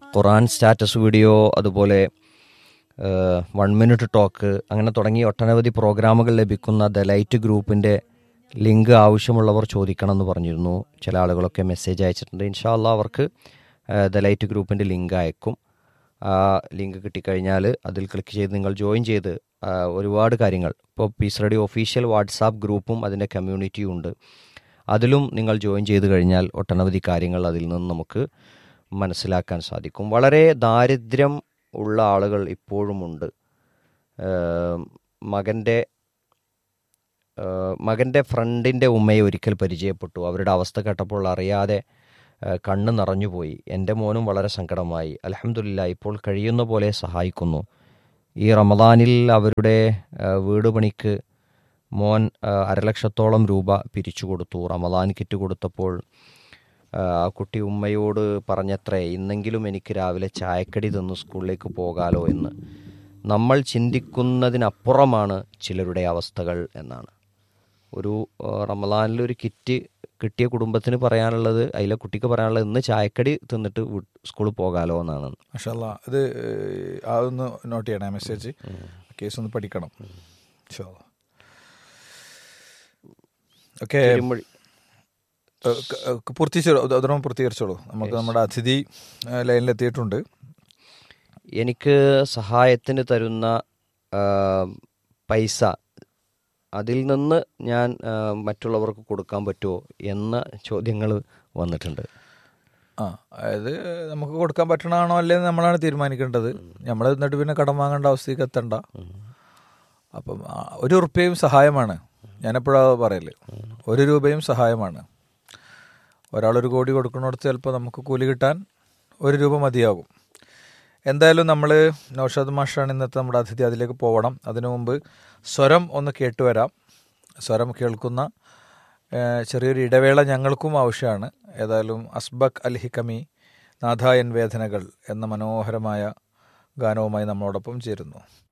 ഖുറാൻ status video അതുപോലെ one minute talk അങ്ങനെ തുടങ്ങി ഒട്ടനവധി പ്രോഗ്രാമുകൾ ലഭിക്കുന്ന ദ ലൈറ്റ് ഗ്രൂപ്പിൻ്റെ ലിങ്ക് ആവശ്യമുള്ളവർ ചോദിക്കണം എന്ന് പറഞ്ഞിരുന്നു ചില ആളുകളൊക്കെ മെസ്സേജ് അയച്ചിട്ടുണ്ട് ഇൻഷാല്ല അവർക്ക് ദ ലൈറ്റ് ഗ്രൂപ്പിൻ്റെ ലിങ്ക് അയക്കും ആ ലിങ്ക് കിട്ടിക്കഴിഞ്ഞാൽ അതിൽ ക്ലിക്ക് ചെയ്ത് നിങ്ങൾ ജോയിൻ ചെയ്ത് ആ, ഒരുപാട് കാര്യങ്ങൾ ഇപ്പോൾ പീസ് റെഡി ഒഫീഷ്യൽ വാട്സാപ്പ് ഗ്രൂപ്പും അതിൻ്റെ കമ്മ്യൂണിറ്റിയും ഉണ്ട് അതിലും നിങ്ങൾ ജോയിൻ ചെയ്ത് കഴിഞ്ഞാൽ ഒട്ടനവധി കാര്യങ്ങൾ അതിൽ നിന്ന് നമുക്ക് മനസ്സിലാക്കാൻ സാധിക്കും വളരെ ദാരിദ്ര്യം ഉള്ള ആളുകൾ ഇപ്പോഴുമുണ്ട് മകൻ്റെ മകൻ്റെ ഫ്രണ്ടിൻ്റെ ഉമ്മയെ ഒരിക്കൽ പരിചയപ്പെട്ടു അവരുടെ അവസ്ഥ കേട്ടപ്പോൾ അറിയാതെ ആ, കണ്ണ് നിറഞ്ഞുപോയി എൻ്റെ മോനും വളരെ സങ്കടമായി അലഹമില്ല ഇപ്പോൾ കഴിയുന്ന പോലെ സഹായിക്കുന്നു ഈ റമദാനിൽ അവരുടെ ആ, വീട് പണിക്ക് മോൻ ആ, അരലക്ഷത്തോളം രൂപ പിരിച്ചു കൊടുത്തു റമദാൻ കിറ്റ് കൊടുത്തപ്പോൾ ആ ആ കുട്ടി ഉമ്മയോട് പറഞ്ഞത്രേ ഇന്നെങ്കിലും എനിക്ക് രാവിലെ ചായക്കടി തന്നു സ്കൂളിലേക്ക് പോകാലോ എന്ന് നമ്മൾ ചിന്തിക്കുന്നതിനപ്പുറമാണ് ചിലരുടെ അവസ്ഥകൾ എന്നാണ് ഒരു ആ, റമദാനിൽ ഒരു കിറ്റ് കിട്ടിയ കുടുംബത്തിന് പറയാനുള്ളത് അതിലെ കുട്ടിക്ക് പറയാനുള്ളത് ഇന്ന് ചായക്കടി തിന്നിട്ട് വീ- സ്കൂളിൽ പോകാലോ എന്നാണ് മഷാല്ല ഇത് ഏഹ്, അതൊന്ന് നോട്ട് ചെയ്യണേ മെസ്സേജ് കേസ് ഒന്ന് പഠിക്കണം ഓക്കെ തിരുമൊഴി പൂർത്തീകരിച്ചോളൂ അതിനോട് പൂർത്തീകരിച്ചോളൂ നമുക്ക് നമ്മുടെ അതിഥി ഏഹ്, ലൈനിലെത്തിയിട്ടുണ്ട് എനിക്ക് സഹായത്തിന് തരുന്ന ആ, പൈസ അതിൽ നിന്ന് ഞാൻ ആ, മറ്റുള്ളവർക്ക് കൊടുക്കാൻ പറ്റുമോ എന്ന ചോദ്യങ്ങൾ വന്നിട്ടുണ്ട് ആ അതായത് നമുക്ക് കൊടുക്കാൻ പറ്റണതാണോ അല്ലേ നമ്മളാണ് തീരുമാനിക്കേണ്ടത് നമ്മൾ എന്നിട്ട് പിന്നെ കടം വാങ്ങേണ്ട അവസ്ഥയ്ക്ക് എത്തണ്ട അപ്പം ആ, ഒരു ഉറുപ്പ്യയും സഹായമാണ് ഞാനെപ്പോഴാണ് പറയല് ഒരു രൂപയും സഹായമാണ് ഒരാളൊരു കോടി കൊടുക്കുന്നിടത്ത് ചിലപ്പോൾ നമുക്ക് കൂലി കിട്ടാൻ ഒരു രൂപ മതിയാകും എന്തായാലും നമ്മൾ നൗഷാദ് മാഷാണ് ഇന്നത്തെ നമ്മുടെ അതിഥി അതിലേക്ക് പോകണം അതിനു മുമ്പ് സ്വരം ഒന്ന് കേട്ടുവരാം സ്വരം കേൾക്കുന്ന ഏഹ്, ചെറിയൊരു ഇടവേള ഞങ്ങൾക്കും ആവശ്യമാണ് ഏതായാലും അസ്ബക് അൽ ഹിക്കമി നാഥായൻ വേദനകൾ എന്ന മനോഹരമായ ഗാനവുമായി നമ്മളോടൊപ്പം ചേരുന്നു